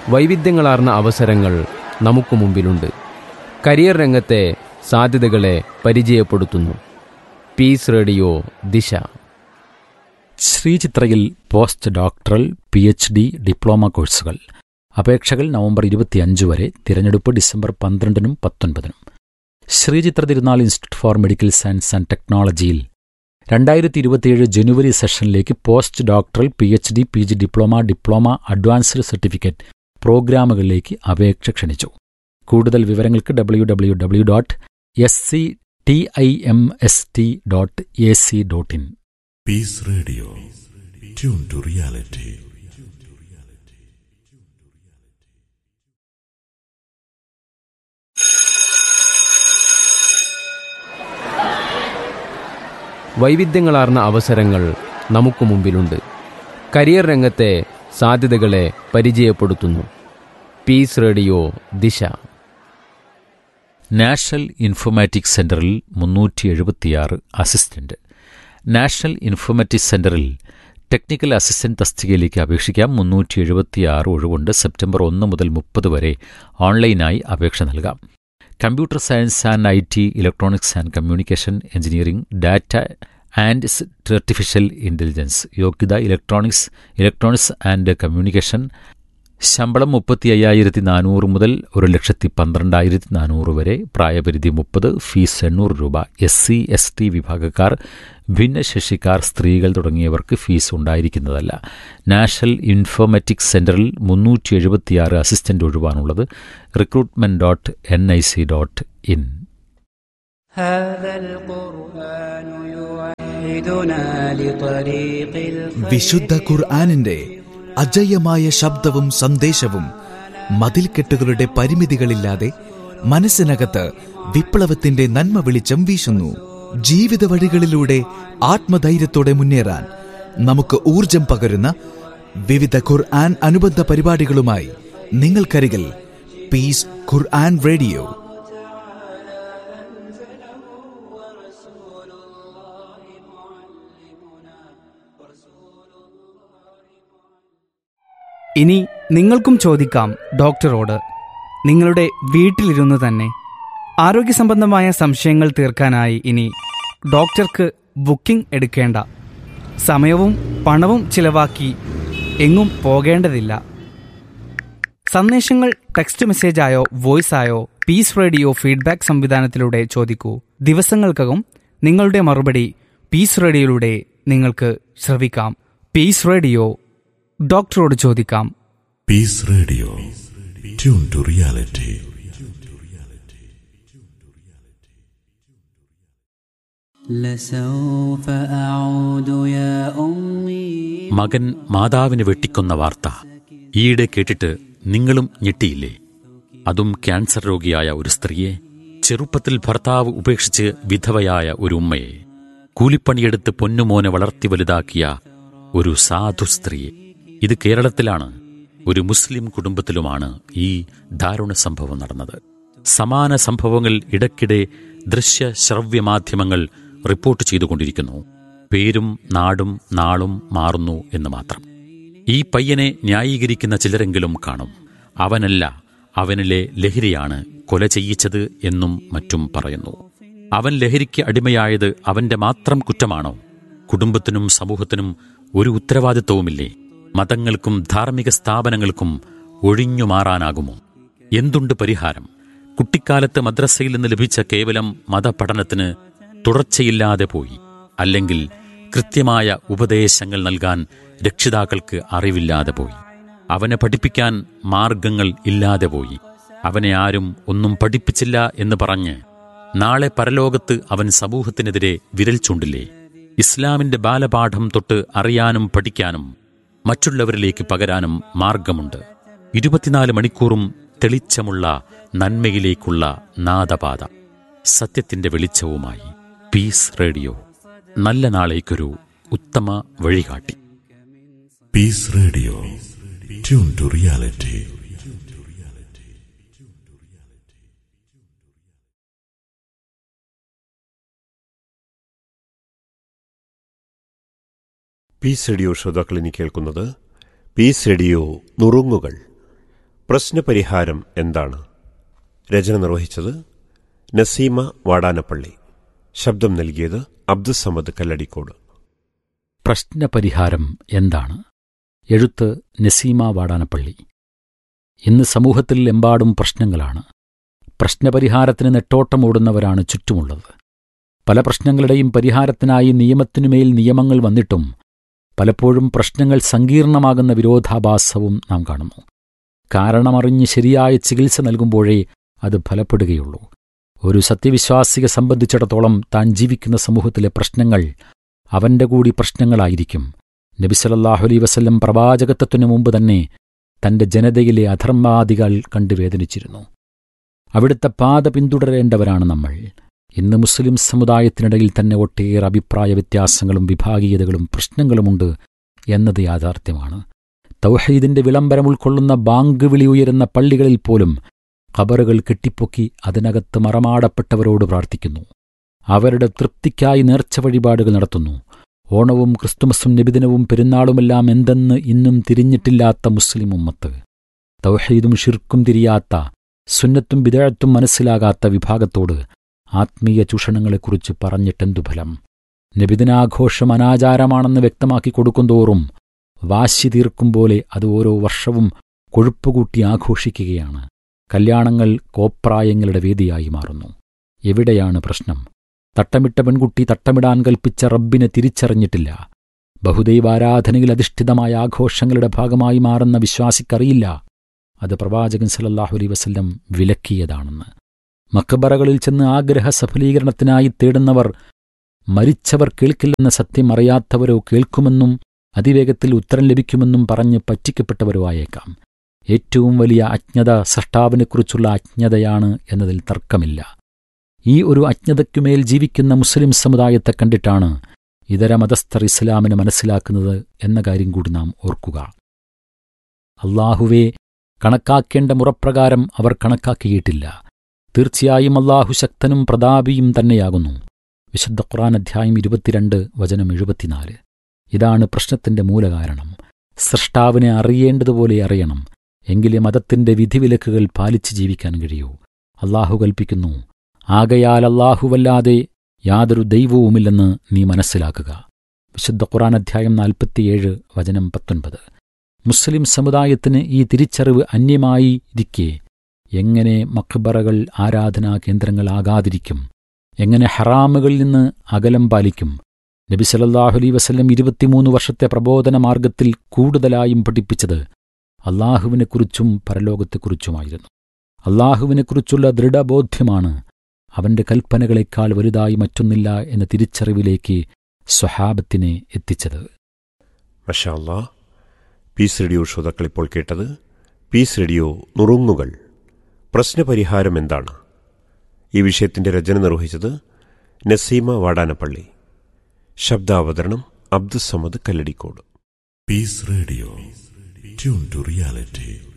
വൈവിധ്യങ്ങളാർന്ന അവസരങ്ങൾ നമുക്ക് മുമ്പിലുണ്ട് കരിയർ രംഗത്തെ സാധ്യതകളെ പരിചയപ്പെടുത്തുന്നു പീസ് റേഡിയോ ദിശ ശ്രീചിത്രയിൽ post doctoral P H D diploma കോഴ്സുകൾ അപേക്ഷകൾ നവംബർ ഇരുപത്തിയഞ്ച് വരെ തിരഞ്ഞെടുപ്പ് ഡിസംബർ പന്ത്രണ്ടിനും പത്തൊൻപതിനും Sree Chitra Thirunal institute for medical science and ടെക്നോളജിയിൽ രണ്ടായിരത്തി ഇരുപത്തിയേഴ് ജനുവരി സെഷനിലേക്ക് post doctoral P H D P G diploma diploma advanced certificate പ്രോഗ്രാമുകളിലേക്ക് അപേക്ഷ ക്ഷണിച്ചു കൂടുതൽ വിവരങ്ങൾക്ക് W W W dot S C T I M S T dot A C dot in Peace Radio. Tune to reality. വൈവിധ്യങ്ങളാർന്ന അവസരങ്ങൾ നമുക്ക് മുമ്പിലുണ്ട് career രംഗത്തെ സാധ്യതകളെ പരിചയപ്പെടുത്തുന്നു peace radio Disha national informatics സെന്ററിൽ മുന്നൂറ്റി എഴുപത്തിയാറ് അസിസ്റ്റന്റ് നാഷണൽ ഇൻഫോമാറ്റിക്സ് സെന്ററിൽ ടെക്നിക്കൽ അസിസ്റ്റന്റ് തസ്തികയിലേക്ക് അപേക്ഷിക്കാം മുന്നൂറ്റി എഴുപത്തിയാറ് ഒഴിവുണ്ട് സെപ്റ്റംബർ ഒന്ന് മുതൽ മുപ്പത് വരെ ഓൺലൈനായി അപേക്ഷ നൽകാം computer science and I T electronics and communication engineering data and artificial intelligence യോഗ്യത ഇലക്ട്രോണിക്സ് ഇലക്ട്രോണിക്സ് ആൻഡ് കമ്മ്യൂണിക്കേഷൻ ശമ്പളം മുപ്പത്തി അയ്യായിരത്തി നാനൂറ് മുതൽ ഒരു ലക്ഷത്തി പന്ത്രണ്ടായിരത്തി നാനൂറ് വരെ പ്രായപരിധി മുപ്പത് ഫീസ് എണ്ണൂറ് രൂപ എസ് സി എസ് ടി വിഭാഗക്കാർ ഭിന്നശേഷിക്കാർ സ്ത്രീകൾ തുടങ്ങിയവർക്ക് ഫീസ് ഉണ്ടായിരിക്കുന്നതല്ല നാഷണൽ ഇൻഫോമാറ്റിക്സ് സെന്ററിൽ മുന്നൂറ്റി എഴുപത്തിയാറ് അസിസ്റ്റന്റ് ഒഴിവാണുള്ളത് recruitment dot N I C dot in هذا القرآن يوحدنا لطريق الخير വിശുദ്ധ ഖുർആാനിന്റെ അജയ്യമായ ശബ്ദവും സന്ദേശവും മതിൽക്കെട്ടുകളുടെ പരിമിതികളില്ലാതെ മനസ്സിനകത്ത് വിപ്ലവത്തിന്റെ നന്മ വെളിച്ചം വീശുന്നു ജീവിത വഴികളിലൂടെ ആത്മധൈര്യത്തോടെ മുന്നേറാൻ നമുക്ക് ഊർജം പകരുന്ന വിവിധ ഖുർആൻ അനുബന്ധ പരിപാടികളുമായി നിങ്ങൾക്കരികിൽ പീസ് ഖുർആൻ റേഡിയോ ഇനി നിങ്ങൾക്കും ചോദിക്കാം ഡോക്ടറോട് നിങ്ങളുടെ വീട്ടിലിരുന്ന് തന്നെ ആരോഗ്യ സംബന്ധമായ സംശയങ്ങൾ തീർക്കാനായി ഇനി ഡോക്ടർക്ക് ബുക്കിംഗ് എടുക്കേണ്ട സമയവും പണവും ചിലവാക്കി എങ്ങും പോകേണ്ടതില്ല സന്ദേശങ്ങൾ ടെക്സ്റ്റ് മെസ്സേജായോ വോയിസ് ആയോ പീസ് റേഡിയോ ഫീഡ്ബാക്ക് സംവിധാനത്തിലൂടെ ചോദിക്കൂ ദിവസങ്ങൾക്കകം നിങ്ങളുടെ മറുപടി പീസ് റേഡിയോയിലൂടെ നിങ്ങൾക്ക് ശ്രവിക്കാം പീസ് റേഡിയോ ഡോക്ടറോട് ചോദിക്കാം Peace Radio. Tune to reality. لسوف أعود يا أمي മകൻ മാതാവിനെ വെട്ടിക്കൊന്ന വാർത്ത ഈയിടെ കേട്ടിട്ട് നിങ്ങളും ഞെട്ടിയില്ലേ അതും ക്യാൻസർ രോഗിയായ ഒരു സ്ത്രീയെ ചെറുപ്പത്തിൽ ഭർത്താവ് ഉപേക്ഷിച്ച് വിധവയായ ഒരു ഉമ്മയെ കൂലിപ്പണിയെടുത്ത് പൊന്നുമോനെ വളർത്തി വലുതാക്കിയ ഒരു സാധു സ്ത്രീയെ ഇത് കേരളത്തിലാണ് ഒരു മുസ്ലിം കുടുംബത്തിലുമാണ് ഈ ദാരുണ സംഭവം നടന്നത് സമാന സംഭവങ്ങൾ ഇടയ്ക്കിടെ ദൃശ്യ ശ്രവ്യ മാധ്യമങ്ങൾ റിപ്പോർട്ട് ചെയ്തുകൊണ്ടിരിക്കുന്നു പേരും നാടും നാളും മാറുന്നു എന്ന് മാത്രം ഈ പയ്യനെ ന്യായീകരിക്കുന്ന ചിലരെങ്കിലും കാണും അവനല്ല അവനിലെ ലഹരിയാണ് കൊല ചെയ്യിച്ചത് എന്നും മറ്റും പറയുന്നു അവൻ ലഹരിക്ക് അടിമയായത് അവന്റെ മാത്രം കുറ്റമാണോ കുടുംബത്തിനും സമൂഹത്തിനും ഒരു ഉത്തരവാദിത്വവുമില്ലേ മതങ്ങൾക്കും ധാർമ്മിക സ്ഥാപനങ്ങൾക്കും ഒഴിഞ്ഞു മാറാനാകുമോ എന്തുണ്ട് പരിഹാരം കുട്ടിക്കാലത്ത് മദ്രസയിൽ നിന്ന് ലഭിച്ച കേവലം മതപഠനത്തിന് തുടർച്ചയില്ലാതെ പോയി അല്ലെങ്കിൽ കൃത്യമായ ഉപദേശങ്ങൾ നൽകാൻ രക്ഷിതാക്കൾക്ക് അറിവില്ലാതെ പോയി അവനെ പഠിപ്പിക്കാൻ മാർഗങ്ങൾ ഇല്ലാതെ പോയി അവനെ ആരും ഒന്നും പഠിപ്പിച്ചില്ല എന്ന് പറഞ്ഞ് നാളെ പരലോകത്ത് അവൻ സമൂഹത്തിനെതിരെ വിരൽ ചൂണ്ടില്ലേ ഇസ്ലാമിന്റെ ബാലപാഠം തൊട്ട് അറിയാനും പഠിക്കാനും മറ്റുള്ളവരിലേക്ക് പകരാനും മാർഗമുണ്ട് ഇരുപത്തിനാല് മണിക്കൂറും തെളിച്ചമുള്ള നന്മയിലേക്കുള്ള നാദപാത സത്യത്തിന്റെ വെളിച്ചവുമായി പീസ് റേഡിയോ നല്ല നാളേക്കൊരു ഉത്തമ വഴികാട്ടി Peace Radio. Tune to reality. Peace radio ശ്രോതാക്കൾ ഇനി കേൾക്കുന്നത് പീസ് റേഡിയോ നുറുങ്ങുകൾ പ്രശ്നപരിഹാരം എന്താണ് രചന നിർവഹിച്ചത് നസീമ വാടാനപ്പള്ളി ശബ്ദം നൽകിയത് അബ്ദുസമദ് കല്ലടിക്കോട് പ്രശ്നപരിഹാരം എന്താണ് എഴുത്ത് നസീമ വാടാനപ്പള്ളി ഇന്ന് സമൂഹത്തിൽ എമ്പാടും പ്രശ്നങ്ങളാണ് പ്രശ്നപരിഹാരത്തിന് നെട്ടോട്ടമോടുന്നവരാണ് ചുറ്റുമുള്ളത് പല പ്രശ്നങ്ങളുടെയും പരിഹാരത്തിനായി നിയമത്തിനുമേൽ നിയമങ്ങൾ വന്നിട്ടും പലപ്പോഴും പ്രശ്നങ്ങൾ സങ്കീർണമാകുന്ന വിരോധാഭാസവും നാം കാണുന്നു കാരണമറിഞ്ഞ് ശരിയായ ചികിത്സ നൽകുമ്പോഴേ അത് ഫലപ്പെടുകയുള്ളൂ ഒരു സത്യവിശ്വാസിയെ സംബന്ധിച്ചിടത്തോളം താൻ ജീവിക്കുന്ന സമൂഹത്തിലെ പ്രശ്നങ്ങൾ അവന്റെ കൂടി പ്രശ്നങ്ങളായിരിക്കും നബിസലല്ലാഹു അലൈ വസല്ലം പ്രവാചകത്വത്തിനു മുമ്പ് തന്നെ തന്റെ ജനതയിലെ അധർമാദികൾ കണ്ടു വേദനിച്ചിരുന്നു അവിടുത്തെ പാത പിന്തുടരേണ്ടവരാണ് നമ്മൾ ഇന്ന് മുസ്ലിം സമുദായത്തിനിടയിൽ തന്നെ ഒട്ടേറെ അഭിപ്രായ വ്യത്യാസങ്ങളും വിഭാഗീയതകളും പ്രശ്നങ്ങളുമുണ്ട് എന്നത് യാഥാർത്ഥ്യമാണ് തൗഹീദിന്റെ വിളംബരം ഉൾക്കൊള്ളുന്ന ബാങ്ക് വിളി ഉയരുന്ന പള്ളികളിൽ പോലും ഖബറുകൾ കെട്ടിപ്പൊക്കി അതിനകത്ത് മറമാടപ്പെട്ടവരോട് പ്രാർത്ഥിക്കുന്നു അവരുടെ തൃപ്തിക്കായി നേർച്ച വഴിപാടുകൾ നടത്തുന്നു ഓണവും ക്രിസ്തുമസും നബിദിനവും പെരുന്നാളുമെല്ലാം എന്തെന്ന് ഇന്നും തിരിഞ്ഞിട്ടില്ലാത്ത മുസ്ലിം ഉമ്മത്ത് തൗഹീദും ഷിർക്കും തിരിയാത്ത സുന്നത്തും വിദഴത്തും മനസ്സിലാകാത്ത വിഭാഗത്തോട് ആത്മീയ ചൂഷണങ്ങളെക്കുറിച്ച് പറഞ്ഞിട്ടെന്തു ഫലം നബിദിനാഘോഷം അനാചാരമാണെന്ന് വ്യക്തമാക്കി കൊടുക്കുന്തോറും വാശി തീർക്കും പോലെ അത് ഓരോ വർഷവും കൊഴുപ്പുകൂട്ടി ആഘോഷിക്കുകയാണ് കല്യാണങ്ങൾ കോപ്രായങ്ങളുടെ വേദിയായി മാറുന്നു എവിടെയാണ് പ്രശ്നം തട്ടമിട്ട പെൺകുട്ടി തട്ടമിടാൻ കൽപ്പിച്ച റബ്ബിനെ തിരിച്ചറിഞ്ഞിട്ടില്ല ബഹുദൈവാരാധനയിൽ അധിഷ്ഠിതമായ ആഘോഷങ്ങളുടെ ഭാഗമായി മാറുന്ന വിശ്വാസിക്കറിയില്ല അത് പ്രവാചകൻ സലല്ലാഹു അലൈ വസല്ലം വിലക്കിയതാണെന്ന് മക്കബറകളിൽ ചെന്ന് ആഗ്രഹ സഫലീകരണത്തിനായി തേടുന്നവർ മരിച്ചവർ കേൾക്കില്ലെന്ന സത്യം അറിയാത്തവരോ കേൾക്കുമെന്നും അതിവേഗത്തിൽ ഉത്തരം ലഭിക്കുമെന്നും പറഞ്ഞ് പറ്റിക്കപ്പെട്ടവരോ ആയേക്കാം ഏറ്റവും വലിയ അജ്ഞത സൃഷ്ടാവിനെക്കുറിച്ചുള്ള അജ്ഞതയാണ് എന്നതിൽ തർക്കമില്ല ഈ ഒരു അജ്ഞതയ്ക്കുമേൽ ജീവിക്കുന്ന മുസ്ലിം സമുദായത്തെ കണ്ടിട്ടാണ് ഇതര മതസ്ഥർ ഇസ്ലാമിനെ മനസ്സിലാക്കുന്നത് എന്ന കാര്യം കൂടി നാം ഓർക്കുക അള്ളാഹുവെ കണക്കാക്കേണ്ട മുറപ്രകാരം അവർ കണക്കാക്കിയിട്ടില്ല തീർച്ചയായും അള്ളാഹു ശക്തനും പ്രതാപിയും തന്നെയാകുന്നു വിശുദ്ധ ഖുറാൻ അധ്യായം ഇരുപത്തിരണ്ട് വചനം എഴുപത്തിനാല് ഇതാണ് പ്രശ്നത്തിന്റെ മൂലകാരണം സൃഷ്ടാവിനെ അറിയേണ്ടതുപോലെ അറിയണം എങ്കിലേ മതത്തിന്റെ വിധിവിലക്കുകൾ പാലിച്ച് ജീവിക്കാൻ കഴിയൂ അള്ളാഹു കൽപ്പിക്കുന്നു ആകയാൽ അള്ളാഹുവല്ലാതെ യാതൊരു ദൈവവുമില്ലെന്ന് നീ മനസ്സിലാക്കുക വിശുദ്ധ ഖുറാൻ അധ്യായം നാൽപ്പത്തിയേഴ് വചനം പത്തൊൻപത് മുസ്ലിം സമുദായത്തിന് ഈ തിരിച്ചറിവ് അന്യമായിരിക്കെ എങ്ങനെ മക്ബറകൾ ആരാധനാ കേന്ദ്രങ്ങളാകാതിരിക്കും എങ്ങനെ ഹറാമുകളിൽ നിന്ന് അകലം പാലിക്കും നബി സല്ലല്ലാഹു അലൈഹി വസല്ലം ഇരുപത്തിമൂന്ന് വർഷത്തെ പ്രബോധന മാർഗത്തിൽ കൂടുതലായും പഠിപ്പിച്ചത് അള്ളാഹുവിനെക്കുറിച്ചും പരലോകത്തെക്കുറിച്ചുമായിരുന്നു അള്ളാഹുവിനെക്കുറിച്ചുള്ള ദൃഢബോധ്യമാണ് അവന്റെ കൽപ്പനകളെക്കാൾ വലുതായി മറ്റൊന്നില്ല എന്ന തിരിച്ചറിവിലേക്ക് സ്വഹാബത്തിനെ എത്തിച്ചത് മഷാല്ലാ പീസ് റേഡിയോ ശ്രോതാക്കൾ ഇപ്പോൾ കേട്ടത് പീസ് റേഡിയോ നുറുങ്ങുകൾ പ്രശ്നപരിഹാരം എന്താണ് ഈ വിഷയത്തിന്റെ രചന നിർവഹിച്ചത് Naseema Vadanappally ശബ്ദാവതരണം Abdussamad Kalladikode Peace Radio. Tune to reality.